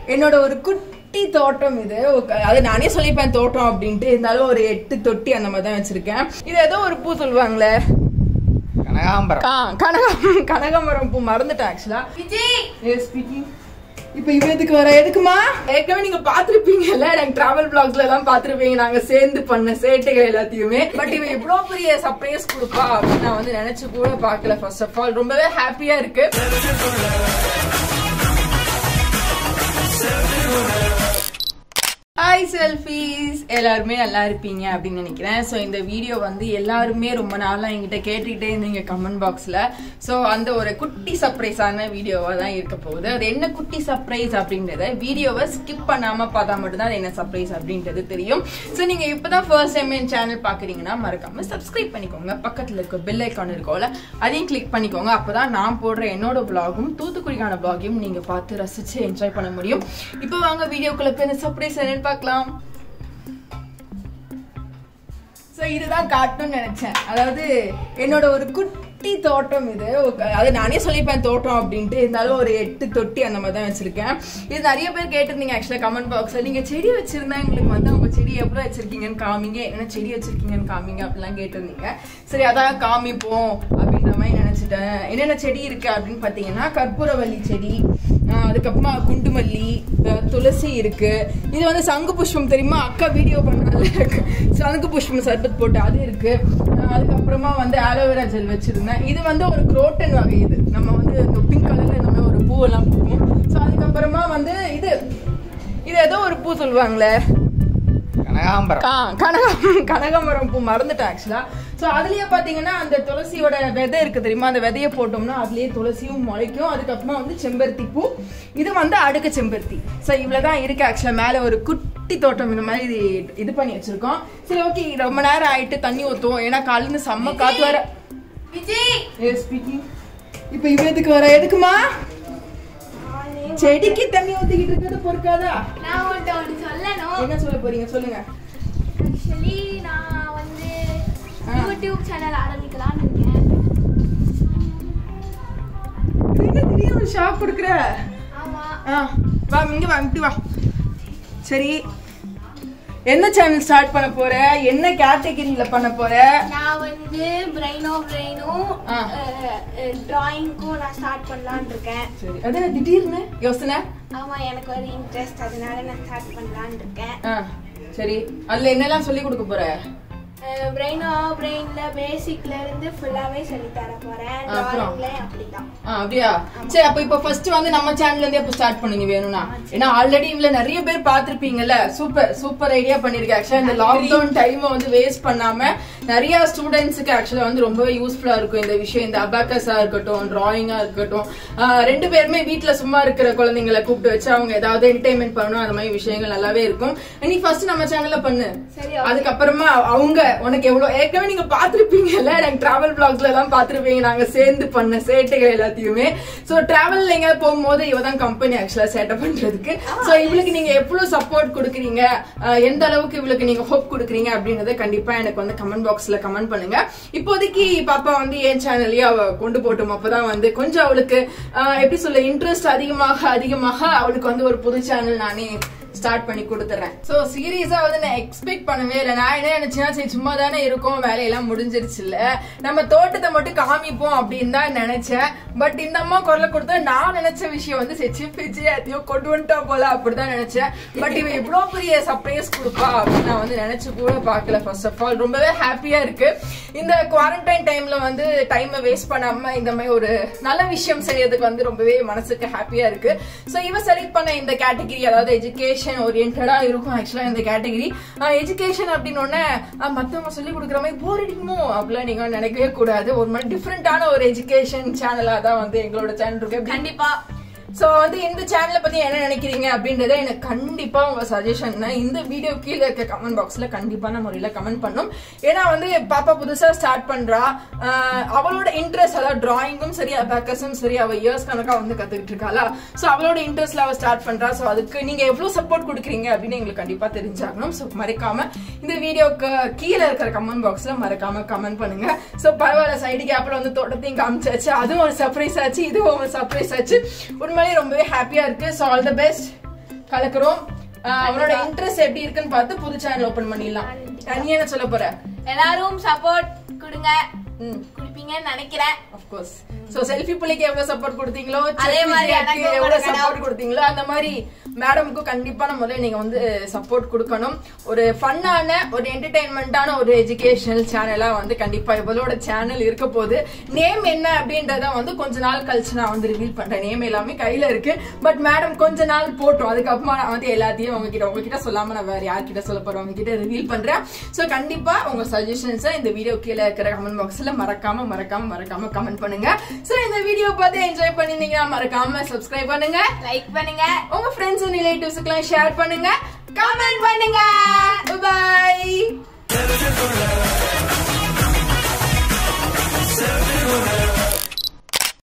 என்னோட ஒரு குட்டி தோட்டம் இது ஒக்க- அது நானே சொல்லிப்பேன் தோட்டம் அப்படின்ட்டு இருந்தாலும் ஒரு எட்டு தொட்டி அந்த மாதிரி தான் வச்சிருக்கேன் இது ஏதோ ஒரு பூ சொல்லுவாங்களே கனகாம்பரம் கா- கனகம் கனகாம்பரம் பூ மறந்துட்டேன் ஆக்சுவலா விஜய் எஸ் ஸ்பீக்கிங் இப்போ இவ எதுக்கு வர எதுக்குமா ஏற்கனவே நீங்க பாத்திருப்பீங்கல்ல நாங்க டிராவல் பிளாக்ஸ்ல எல்லாம் பாத்திருப்பீங்க நாங்க சேர்ந்து பண்ண சேட்டைகள் எல்லாத்தையுமே பட் இவ இவ்வளவு பெரிய சர்ப்ரைஸ் கொடுப்பா அப்படின்னு நான் வந்து நினைச்சு கூட பார்க்கல ஃபர்ஸ்ட் ஆஃப் ஆல் ரொம்பவே ஹாப்பியா இருக்கு ஹாய் செல்ஃபீஸ் எல்லாருமே நல்லா இருப்பீங்க அப்படின்னு நினைக்கிறேன் ஸோ இந்த வீடியோ வந்து எல்லாருமே ரொம்ப நாளாக என்கிட்ட கேட்டுக்கிட்டே இருந்தீங்க கமெண்ட் பாக்ஸில் ஸோ அந்த ஒரு குட்டி சர்ப்ரைஸான வீடியோவாக தான் இருக்க போகுது அது என்ன குட்டி சர்ப்ரைஸ் அப்படின்றத வீடியோவை ஸ்கிப் பண்ணாமல் பார்த்தா மட்டும்தான் அது என்ன சர்ப்ரைஸ் அப்படின்றது தெரியும் ஸோ நீங்கள் இப்போ தான் ஃபர்ஸ்ட் டைம் என் சேனல் பார்க்குறீங்கன்னா மறக்காமல் சப்ஸ்கிரைப் பண்ணிக்கோங்க பக்கத்தில் இருக்க பெல் ஐக்கான் இருக்கும்ல அதையும் கிளிக் பண்ணிக்கோங்க அப்போ தான் நான் போடுற என்னோட vlogகும் தூத்துக்குடிக்கான vlogகையும் நீங்கள் பார்த்து ரசித்து என்ஜாய் பண்ண முடியும் இப்போ வாங்க வீடியோக்குள்ள போய் இந்த சர்ப்ரைஸ் என்னன்னு பார்க்கலாம் ஸோ இதுதான் காட்டணும்னு நினைச்சேன் அதாவது என்னோட ஒரு குட்டி தோட்டம் இது ஒக்க- அது நானே சொல்லிப்பேன் தோட்டம் அப்படின்ட்டு இருந்தாலும் ஒரு எட்டு தொட்டி அந்த மாதிரி தான் வச்சிருக்கேன் இது நிறைய பேர் கேட்டிருந்தீங்க ஆக்சுவலாக கமெண்ட் பாக்ஸில் நீங்க செடி வச்சிருந்தா எங்களுக்கு வந்து உங்க செடி எவ்வளோ வச்சிருக்கீங்கன்னு காமிங்க என்ன செடி வச்சிருக்கீங்கன்னு காமிங்க அப்படிலாம் கேட்டிருந்தீங்க சரி அதான் காமிப்போம் அப்படின்ற மாதிரி நினைச்சிட்டேன் என்னென்ன செடி இருக்கு அப்படின்னு பார்த்தீங்கன்னா கற்பூரவள்ளி செடி ஆஹ் அதுக்கப்புறமா குண்டுமல்லி அஹ் துளசி இருக்கு இது வந்து சங்கு புஷ்பம் தெரியுமா அக்கா வீடியோ பண்ணால சங்கு புஷ்பம் சர்பத் போட்டு அது இருக்கு ஆஹ் அதுக்கப்புறமா வந்து ஆலோவேரா ஜெல் வச்சிருந்தேன் இது வந்து ஒரு குரோட்டன் வகை இது நம்ம வந்து இந்த பிங்க் கலர்ல இந்த மாதிரி ஒரு பூவெல்லாம் பூக்கும் ஸோ அதுக்கப்புறமா வந்து இது இது ஏதோ ஒரு பூ சொல்லுவாங்களே கனகாம்பரம் கா- கனகம் கனகாம்பரம் பூ மறந்துட்டேன் ஆக்சுவலா ஸோ அதுலயே பாத்தீங்கன்னா அந்த துளசியோட விதை இருக்கு தெரியுமா அந்த விதையை போட்டோம்னா அதுலயே துளசியும் முளைக்கும் அதுக்கப்புறமா வந்து செம்பருத்தி பூ இது வந்து அடுக்கு செம்பருத்தி ஸோ இவ்வளவுதான் இருக்கு ஆக்சுவலா மேல ஒரு குட்டி தோட்டம் இந்த மாதிரி இது- இது பண்ணி வச்சிருக்கோம் சரி ஓகே ரொம்ப நேரம் ஆயிட்டு தண்ணி ஊத்துவோம் ஏன்னா காலையில செம்ம காத்து வர விஜய் ஸ்பீக்கிங் இப்போ இவ எதுக்கு வர எதுக்குமா செடிக்கு தண்ணி ஊத்திக்கிட்டு இருக்கிறது பொறுக்காதா நான் உன்கிட்ட ஒன்று சொல்லணும் என்ன சொல்ல போறீங்க சொல்லுங்க ஆக்சுவலி நான் வந்து ஆ. யூடியூப் சேனல் ஆரம்பிக்கலாம்னு இருக்கேன் என்ன திடீர்னு ஷாக் கொடுக்குற ஆமா ஆ வா இங்க வா இப்படி வா சரி என்ன சேனல் ஸ்டார்ட் பண்ண போற என்ன கேட்டகரியில பண்ண போற நான் வந்து பிரெயினோ பிரெயினும் ஆ. டிராயிங்க்கும் நான் ஸ்டார்ட் பண்ணலாம்னு இருக்கேன் சரி அது என்ன திடீர்னு யோசனை ஆமா எனக்கு ஒரு இன்ட்ரெஸ்ட் அதனால நான் ஸ்டார்ட் பண்ணலாம்னு இருக்கேன் ஆ சரி அதுல என்னெல்லாம் சொல்லி கொடுக்க போற பிரெயினோ பிரெயின்ல பேசிக்ல இருந்து ஃபுல்லாவே சொல்லி தர போறேன் அப்புறம்? டிராயிங்லயும் அப்படிதான் ஆ அப்படியா சரி அப்ப இப்ப ஃபர்ஸ்ட் வந்து நம்ம சேனல்ல இருந்தே இப்ப ஸ்டார்ட் பண்ணுங்க வேணும்னா ஏன்னா ஆல்ரெடி இதுல நிறைய பேர் பாத்திருப்பீங்கல்ல சூப்பர் சூப்பர் ஐடியா பண்ணிருக்கேன் ஆக்சுவலா இந்த லாக்டவுன் டைம் வந்து வேஸ்ட் பண்ணாம நிறைய ஸ்டூடெண்ட்ஸுக்கு ஆக்சுவலா வந்து ரொம்பவே யூஸ்ஃபுல்லா இருக்கும் இந்த விஷயம் இந்த அபாக்கஸா இருக்கட்டும் டிராயிங்கா இருக்கட்டும் ஆ, ரெண்டு பேருமே வீட்ல சும்மா இருக்கிற குழந்தைங்களை கூப்பிட்டு வச்சு அவங்க ஏதாவது என்டர்டைன்மெண்ட் பண்ணணும் அந்த மாதிரி விஷயங்கள் நல்லாவே இருக்கும் நீ ஃபர்ஸ்ட் நம்ம சேனல்ல பண்ணு சரி, okay. அதுக்கப்புறமா அவங்க உனக்கு எவ்வளவு ஏற்கனவே நீங்க பாத்திருப்பீங்கல்ல நாங்க டிராவல் பிளாக்ஸ்ல எல்லாம் பாத்திருப்பீங்க நாங்க சேர்ந்து பண்ண சேட்டைகள் எல்லாத்தையுமே சோ டிராவல்ல எங்கேயாவது போகும்போது இவ தான் கம்பெனி ஆக்சுவலா சேட்டை பண்றதுக்கு சோ இவளுக்கு நீங்க எவ்வளவு சப்போர்ட் கொடுக்குறீங்க அஹ் எந்த அளவுக்கு இவளுக்கு நீங்க ஹோப் கொடுக்குறீங்க அப்படின்றத கண்டிப்பா எனக்கு வந்து கமெண்ட் பாக்ஸ்ல கமெண்ட் பண்ணுங்க இப்போதைக்கு பாப்பா வந்து என் சேனல்லயே அவ கொண்டு போட்டும் அப்பதான் வந்து கொஞ்சம் அவளுக்கு அஹ் எப்படி சொல்ல இன்ட்ரெஸ்ட் அதிகமாக அதிகமாக அவளுக்கு வந்து ஒரு புது சேனல் நானே ஸ்டார்ட் பண்ணி கொடுத்துறேன் சோ சீரியஸா வந்து நான் எக்ஸ்பெக்ட் பண்ணவே இல்லை நான் என்ன நினைச்சேன்னா சரி சும்மா தானே இருக்கோம் வேலையெல்லாம் முடிஞ்சிருச்சு இல்ல நம்ம தோட்டத்தை மட்டும் காமிப்போம் அப்படின்னு தான் நினைச்சேன் பட் இந்த அம்மா குரலை கொடுத்தா நான் நினைச்ச விஷயம் வந்து செச்சு பிச்சு எதையோ கொண்டு வந்துட்டா போல அப்படிதான் நினைச்சேன் பட் இவ இவ்வளவு பெரிய சர்ப்ரைஸ் கொடுப்பா அப்படின்னு நான் வந்து நினைச்சு கூட பார்க்கல ஃபர்ஸ்ட் ஆஃப் ஆல் ரொம்பவே ஹாப்பியா இருக்கு இந்த குவாரண்டைன் டைம்ல வந்து டைமை வேஸ்ட் பண்ணாம இந்த மாதிரி ஒரு நல்ல விஷயம் செய்யறதுக்கு வந்து ரொம்பவே மனசுக்கு ஹாப்பியா இருக்கு சோ இவ செலக்ட் பண்ண இந்த கேட்டகரி அதாவது எஜுகேஷன் ஓரியன்டா இருக்கும் ஆக்சுவலா இந்த கேட்டகரி எஜுகேஷன் அப்படின்னு உடனே அஹ், மத்தவங்க சொல்லி கொடுக்குற மாதிரி போர் அடிக்குமோ அப்படிலாம் நீங்க நினைக்கவே கூடாது ஒரு மாதிரி டிஃப்ரெண்டான ஒரு எஜுகேஷன் சேனலா தான் வந்து எங்களோட சேனல் இருக்கு எப்படி- கண்டிப்பா சோ வந்து இந்த சேனலை பத்தி என்ன நினைக்கிறீங்க அப்படின்றத எனக்கு கண்டிப்பா உங்க சஜஷன் இந்த வீடியோ கீழே இருக்க கமெண்ட் பாக்ஸ்ல கண்டிப்பான முறையில கமெண்ட் பண்ணும் ஏன்னா வந்து பாப்பா புதுசா ஸ்டார்ட் பண்றா ஆஹ் அவளோட இன்ட்ரெஸ்ட் அதாவது டிராயிங்கும் சரி அபாக்கஸும் சரி அவ இயர்ஸ் கணக்கா வந்து கத்துக்கிட்டு இருக்காளா சோ அவளோட இன்ட்ரெஸ்ட்ல அவ ஸ்டார்ட் பண்றா சோ அதுக்கு நீங்க எவ்வளவு சப்போர்ட் கொடுக்குறீங்க அப்படின்னு எங்களுக்கு கண்டிப்பா தெரிஞ்சாகணும் சோ மறக்காம இந்த வீடியோக்கு கீழே இருக்கிற கமெண்ட் பாக்ஸ்ல மறக்காம கமெண்ட் பண்ணுங்க சோ பரவாயில்ல சைடு கேப்ல வந்து தோட்டத்தையும் காமிச்சாச்சு அதுவும் ஒரு சர்ப்ரைஸ் ஆச்சு இதுவும் ஒரு சர்ப்ரைஸ் ஆச்சு உண்மையிலேயே ரொம்பவே ஹாப்பியா இருக்கு ஸோ ஆல் த பெஸ்ட் கலக்குறோம் ஆஹ் அவரோட இன்ட்ரெஸ்ட் எப்படி இருக்குன்னு பார்த்து புது சேனல் ஓபன் பண்ணிடலாம் நீ என்ன சொல்ல போற எல்லாரும் சப்போர்ட் கொடுங்க ம் குடிப்பீங்கன்னு நினைக்கிறேன் அஃப்கோர்ஸ் சோ செல்ஃபி புள்ளிக்கு எவ்வளவு சப்போர்ட் கொடுத்தீங்களோ அதே மாதிரி செல்ஃபி எனக்கும் எவ்வளவு கொடுக்கணும். சப்போர்ட் கொடுத்தீங்களோ அந்த மாதிரி மேடம்க்கும் கண்டிப்பான முறையில் நீங்க வந்து சப்போர்ட் கொடுக்கணும் ஒரு ஃபன்னான ஒரு என்டர்டைன்மெண்டான ஒரு எஜுகேஷனல் சேனலா வந்து கண்டிப்பா இவளோட சேனல் இருக்க போகுது நேம் என்ன அப்படின்றத வந்து கொஞ்ச நாள் கழிச்சு நான் வந்து ரிவீல் பண்றேன் நேம் எல்லாமே கையில இருக்கு பட் மேடம் கொஞ்ச நாள் போட்டோம் அதுக்கப்புறமா நான் வந்து எல்லாத்தையும் உங்ககிட்ட உங்ககிட்ட சொல்லாம நான் வேற யார்கிட்ட சொல்ல போறேன் உங்ககிட்ட ரிவீல் பண்றேன் சோ கண்டிப்பா உங்க சஜஷன்ஸை இந்த வீடியோ கீழே இருக்கிற கமெண்ட் பாக்ஸ்ல மறக்காம மறக்காம மறக்காம கமெண்ட் பண்ணுங்க சோ இந்த வீடியோ பார்த்து என்ஜாய் பண்ணிருந்தீங்கன்னா மறக்காம சப்ஸ்கிரைப் பண்ணுங்க லைக் பண்ணுங்க உங்க ஃப்ரெண்ட்ஸ் அண்ட் ரிலேட்டிவ்ஸ்க்குலாம் ஷேர் பண்ணுங்க கமெண்ட் பண்ணுங்க பை